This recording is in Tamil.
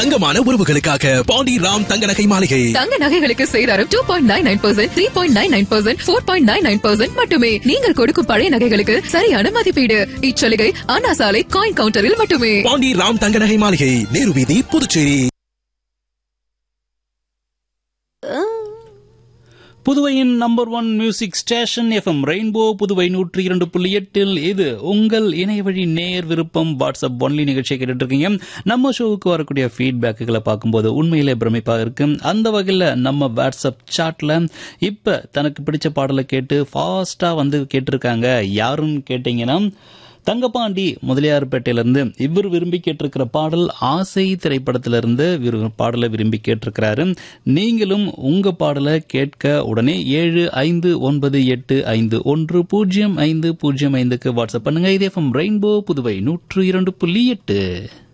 தங்கமான உறவுகளுக்காக பாண்டி ராம் தங்க நகை மாளிகை தங்க நகைகளுக்கு சேதாரம் two point nine nine percent three point nine nine percent four point nine nine percent மட்டுமே நீங்கள் கொடுக்கும் பழைய நகைகளுக்கு சரியான மதிப்பீடு இச்சலுகை அண்ணா சாலை காயின் கவுண்டரில் மட்டுமே பாண்டி ராம் தங்க நகை மாளிகை நேரு வீதி புதுச்சேரி புதுவையின் number one music station FM rainbow Puduvai நூற்றி இரண்டு புள்ளி எட்டில் இது உங்கள் இணையவழி நேர் விருப்பம் வாட்ஸ்அப் ஒன்லி நிகழ்ச்சியை கேட்டுட்டு இருக்கீங்க நம்ம ஷோவுக்கு வரக்கூடிய ஃபீட்பேக்குகளை பார்க்கும்போது உண்மையிலே பிரமிப்பாக இருக்கு அந்த வகையில் நம்ம வாட்ஸ்அப் சாட்ல இப்ப தனக்கு பிடிச்ச பாடலை கேட்டு ஃபாஸ்டா வந்து கேட்டிருக்காங்க யாருன்னு கேட்டீங்கன்னா தங்கபாண்டி முதலியார்பேட்டையிலிருந்து இவர் விரும்பி கேட்டிருக்கிற பாடல் ஆசை திரைப்படத்திலிருந்து விரு- பாடலை விரும்பி கேட்டிருக்கிறாரு நீங்களும் உங்க பாடலை கேட்க உடனே ஏழு ஐந்து ஒன்பது எட்டு ஐந்து ஒன்று பூஜ்ஜியம் ஐந்து பூஜ்ஜியம் ஐந்துக்கு வாட்ஸ்அப் பண்ணுங்க இது எஃப்எம் ரெயின்போ புதுவை நூற்று இரண்டு புள்ளி எட்டு